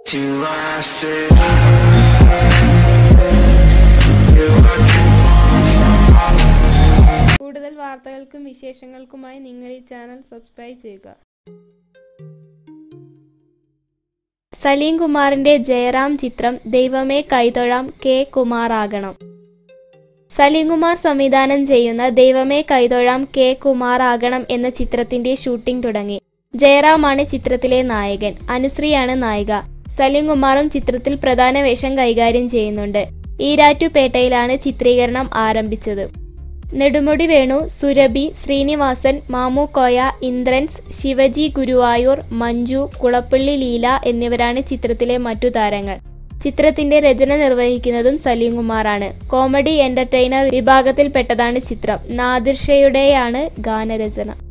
till I say till I കൂടുതൽ വാർത്തകൾക്കും വിശേഷങ്ങൾക്കുമായി നിങ്ങൾ ഈ ചാനൽ സബ്സ്ക്രൈബ് ചെയ്യുക സലീം കുമാറിന്റെ ജയറാം ചിത്രം ദൈവമേ കൈതൊഴാം കെ കുമാറാകണം സലീം കുമാർ സംവിധാനം ചെയ്യുന്ന ദൈവമേ കൈതൊഴാം കെ കുമാറാകണം എന്ന ചിത്രത്തിന്റെ ഷൂട്ടിംഗ് തുടങ്ങി ജയറാമാണ് ചിത്രത്തിലെ നായകൻ അനുശ്രീയാണ് നായിക സലീം കുമാറും ചിത്രത്തിൽ പ്രധാന വേഷം കൈകാര്യം ചെയ്യുന്നുണ്ട് ഈരാറ്റുപേട്ടയിലാണ് ചിത്രീകരണം ആരംഭിച്ചത് നെടുമുടി വേണു സുരഭി ശ്രീനിവാസൻ മാമു കോയ ഇന്ദ്രൻസ് ശിവജി ഗുരുവായൂർ മഞ്ജു കുളപ്പള്ളി ലീല എന്നിവരാണ് ചിത്രത്തിലെ മറ്റു താരങ്ങൾ ചിത്രത്തിന്റെ രചന നിർവഹിക്കുന്നതും സലീം കുമാറാണ് കോമഡി എന്റർടൈനർ വിഭാഗത്തിൽപ്പെട്ടതാണ് ചിത്രം നാദിർഷയുടെയാണ് ഗാനരചന